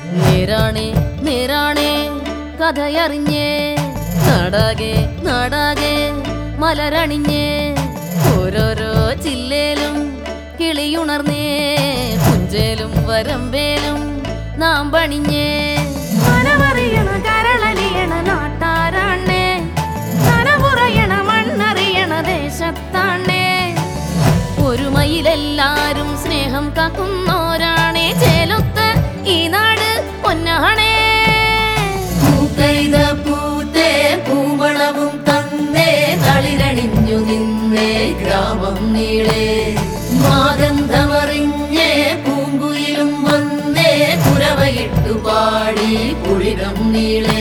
നേരാണേ നേരാണേ കഥയറിഞ്ഞേ നാടാകെ നാടാകെ മലരണിഞ്ഞേ ഓരോരോ ജില്ലേലും കിളിയുണർന്നേ പുഞ്ചേലും വരമ്പേലും നാം പണിഞ്ഞേ മനമറിയണ കരളലിയണ നാട്ടാരാണേ നനപുറയണ മണ്ണറിയണ ദേശത്താണേ ഒരു മയിലെല്ലാരും സ്നേഹം കാക്കുന്നോരാണേ ചേലൊത്ത് ഈ നാട് പൊന്നാണേ പൂക്കൈത പൂത്തേ പൂമണവും തന്നേ തളിരണിഞ്ഞു നിന്നേ ഗ്രാമം നീളേ മാഗന്ധമറിഞ്ഞേ പൂങ്കുയിലും വന്നേ കുരവയിട്ടു പാടി കുളിരം നീളേ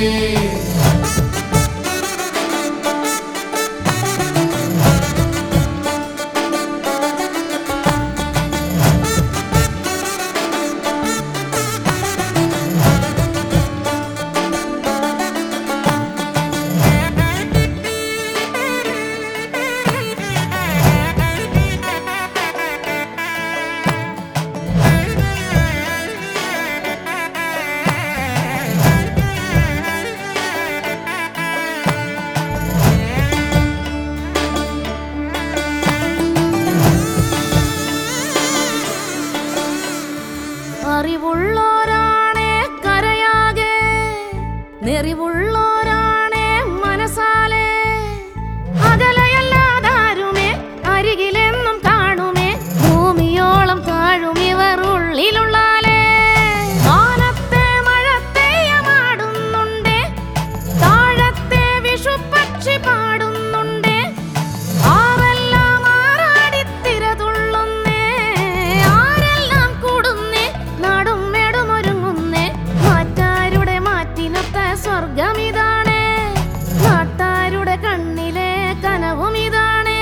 അറിവുള്ളോരാണേ കരയാകെ നെറിവുള്ളോരാണേ മനസാലേ അകലയല്ലാതാരുമേ അരികിലെന്നും കാണുമേ ഭൂമിയോളം താഴും ഇവർ ഉള്ളിലുള്ളാലേ വാനത്തെ മഴത്തെയ്യമാടുന്നുണ്ടേ താഴത്തെ വിഷുപക്ഷി പാടുന്നുണ്ടേ ആരെല്ലാം ആറാടിത്തിര തുള്ളുന്നേ ആരെല്ലാം കൂടുന്നേ നാടും മേടുമൊരുങ്ങുന്നേ മാറ്റാരുടെ മാറ്റിനൊത്ത സ്വർഗമിതാണേ നാട്ടാരുടെ കണ്ണിലെ കനവും ഇതാണേ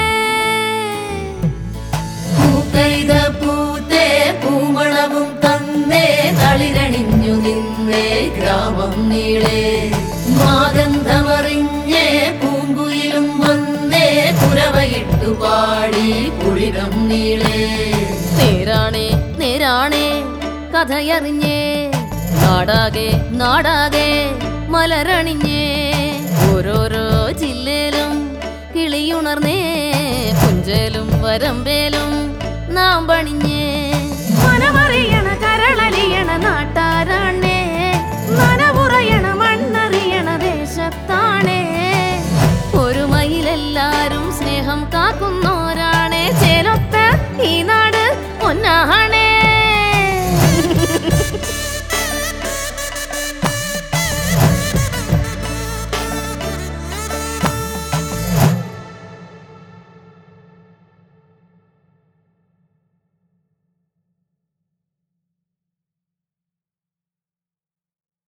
പൂക്കൈത പൂത്തേ പൂമണവും തന്നേ തളിരണിഞ്ഞു നിന്നേ ഗ്രാമം നീളേ മാഗന്ധമറിഞ്ഞേ പൂങ്കുയിലും വന്നേ കുരവയിട്ടു പാടി കുളിരം നീളേ നേരാണേ നേരാണേ കഥയറിഞ്ഞേ നാടാകെ നാടാകെ മലരണിഞ്ഞേ ഓരോരോ ജില്ലേലും കിളിയുണർന്നേ പുഞ്ചേലും വരമ്പേലും നാം പണിഞ്ഞേ മനമറിയണ കരളലിയണ നാട്ടാരാണേ നനപുറയണ മണ്ണറിയണ ദേശത്താണേ ഒരു മയിലെല്ലാരും